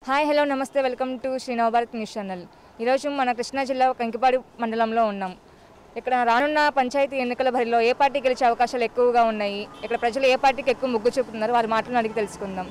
Hi hello నమస్తే welcome to Sri Navabharat news channel ఈరోజు మన కృష్ణా జిల్లా కంకిపాడు మండలంలో ఉన్నాం ఇక్కడ రానున్న పంచాయతీ ఎన్నికల బరిలో ఏ పార్టీ గెలిచే అవకాశాలు ఎక్కువగా ఉన్నాయి ఇక్కడ ప్రజలు ఏ పార్టీకి ఎక్కువ మొగ్గు చూపుతున్నారు వారి మాటలను అడిగి తెలుసుకుందాం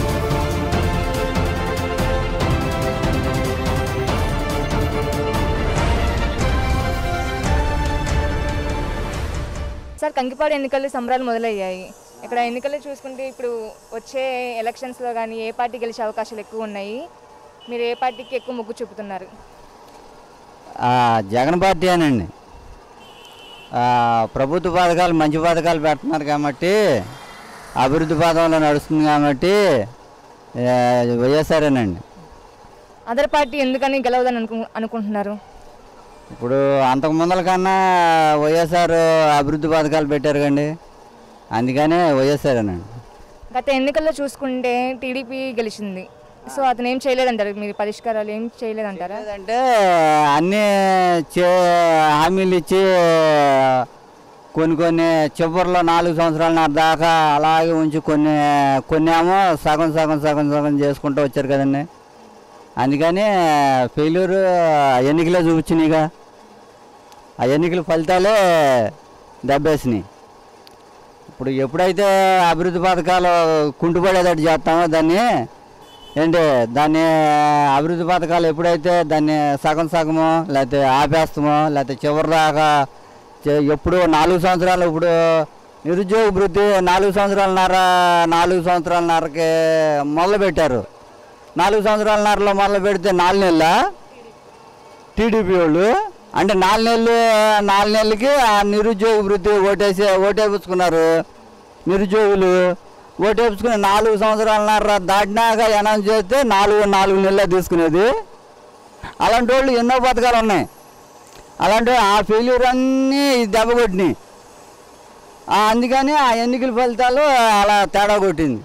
సార్ కంకిపాడు ఎన్నికలు సంబరాలు మొదలయ్యాయి ఇక్కడ ఎన్నికలు చూసుకుంటే ఇప్పుడు వచ్చే ఎలక్షన్స్లో కానీ ఏ పార్టీ గెలిచే అవకాశాలు ఎక్కువ ఉన్నాయి మీరు ఏ పార్టీకి ఎక్కువ మొగ్గు చూపుతున్నారు ఆ, జగన్ పార్టీ అనండి ఆ, ప్రభుత్వ పథకాలు మంచి పథకాలు పెడుతున్నారు కాబట్టి అభివృద్ధి పథంలో నడుస్తుంది కాబట్టి ఆ, వైఎస్ఆర్ఏనండి అదర్ పార్టీ ఎందుకని గెలవదని అనుకు అనుకుంటున్నారు ఇప్పుడు అంతకు ముందల కన్నా వైఎస్ఆర్ అభివృద్ధి పథకాలు పెట్టారు కండి అందుకనే వైఎస్ఆర్ఏనండి గత ఎన్నికల్లో చూసుకుంటే టీడీపీ గెలిచింది సో అతను ఏం చేయలేదంటారు మీరు పరిష్కారాలు ఏం చేయలేదంటారా లేదంటే అన్నీ చే హామీలు ఇచ్చి కొన్ని కొన్ని చివరిలో నాలుగు సంవత్సరాల దాకా అలాగే ఉంచి కొన్ని కొన్ని ఏమో సగం సగం సగం సగం చేసుకుంటూ వచ్చారు కదండి అందుకని ఫెయిల్యూర్ ఎన్నికలే చూపించినాయిగా ఆ ఎన్నికల ఫలితాలే దెబ్బేసినాయి ఇప్పుడు ఎప్పుడైతే అభివృద్ధి పథకాలు కుంటుపడేటట్టు చేస్తామో దాన్ని ఏంటి దాన్ని అభివృద్ధి పథకాలు ఎప్పుడైతే దాన్ని సగం సగమో లేకపోతే ఆపేస్తామో లేకపోతే చివరి దాకా చే- ఎప్పుడు నాలుగు సంవత్సరాలు ఇప్పుడు నిరుద్యోగ వృత్తి నాలుగు సంవత్సరాలన్నర నాలుగు సంవత్సరాలన్నరకి మొదలు పెట్టారు నాలుగు సంవత్సరాలన్నరలో మొదలు పెడితే నాలుగు నెలల టీడీపీ వాళ్ళు అంటే నాలుగు నెలలు నాలుగు నెలలకి ఆ నిరుద్యోగ వృత్తి ఓటేసి ఓటేపించుకున్నారు నిరుద్యోగులు ఓటేపించుకుని నాలుగు సంవత్సరాలన్నర దాటినాక అనౌన్స్ చేస్తే నాలుగు నాలుగు నెలలు తీసుకునేది అలాంటి వాళ్ళు ఎన్నో పథకాలు ఉన్నాయి అలాంటి ఆ ఫెయిల్యూర్ అన్నీ దెబ్బ కొట్టినాయి ఆ, అందుకని ఆ ఎన్నికల ఫలితాలు అలా తేడా కొట్టింది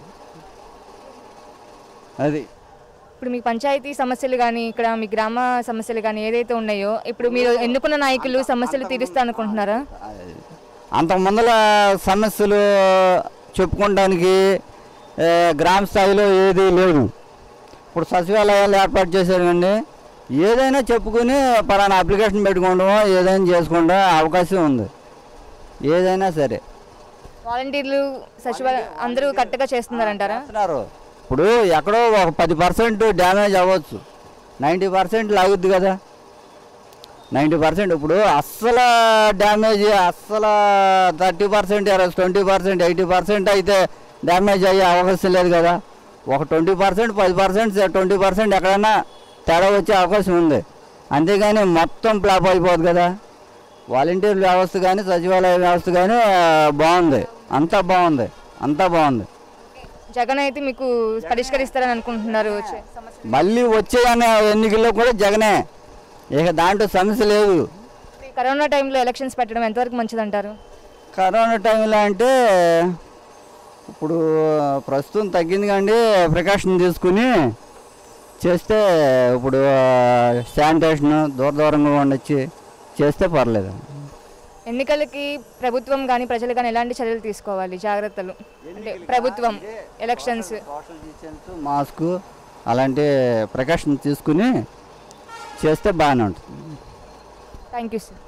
అది ఇప్పుడు మీ పంచాయతీ సమస్యలు కానీ ఇక్కడ మీ గ్రామ సమస్యలు కానీ ఏదైతే ఉన్నాయో ఇప్పుడు మీరు ఎన్నుకున్న నాయకులు సమస్యలు తీరుస్తా అనుకుంటున్నారా అంతకు ముందల సమస్యలు చెప్పుకోవడానికి ఏ, గ్రామ స్థాయిలో ఏది లేదు ఇప్పుడు సచివాలయాలు ఏర్పాటు చేశారు కండి ఏదైనా చెప్పుకుని పలానా అప్లికేషన్ పెట్టుకోవడం ఏదైనా చేసుకోవడం అవకాశం ఉంది ఏదైనా సరే వాలంటీర్లు సచివాలయ అందరూ కరెక్ట్గా చేస్తున్నారంటారా చేస్తున్నారు ఇప్పుడు ఎక్కడో ఒక పది పర్సెంట్ డ్యామేజ్ అవ్వచ్చు నైంటీ పర్సెంట్ లాగుద్ది కదా నైంటీ పర్సెంట్ ఇప్పుడు అస్సలు డ్యామేజ్ అస్సలు thirty percent twenty percent eighty percent అయితే డ్యామేజ్ అయ్యే అవకాశం లేదు కదా ఒక ట్వంటీ పర్సెంట్ పది పర్సెంట్ ట్వంటీ పర్సెంట్ ఎక్కడైనా తేడా వచ్చే అవకాశం ఉంది అంతేగాని మొత్తం ఫ్లాప్ అయిపోదు కదా వాలంటీర్ వ్యవస్థ కానీ సచివాలయ వ్యవస్థ కానీ ఆ, బాగుంది అంతా బాగుంది అంతా బాగుంది జగన్ అయితే మీకు పరిష్కరిస్తారని అనుకుంటున్నారు వచ్చే సమస్యలు. మళ్ళీ వచ్చే అనే ఎన్నికల్లో కూడా జగనే ఇక దాంట్లో సమస్య లేదు ఈ కరోనా టైంలో ఎలక్షన్స్ పెట్టడం ఎంతవరకు మంచిదంటారు కరోనా టైంలో అంటే ఇప్పుడు ప్రస్తుతం తగ్గింది కండి ప్రికాషన్ తీసుకుని చేస్తే ఇప్పుడు శానిటేషన్ దూర దూరంగా ఉండొచ్చి చేస్తే పర్లేదు ఎన్నికలకి ప్రభుత్వం కానీ ప్రజలు కానీ ఎలాంటి చర్యలు తీసుకోవాలి జాగ్రత్తలు అంటే ప్రభుత్వం ఎలక్షన్స్ సోషల్ డిస్టెన్స్ మాస్క్ అలాంటి ప్రికాషన్ తీసుకుని చేస్తే బాగానే ఉంటుంది థ్యాంక్ యూ సార్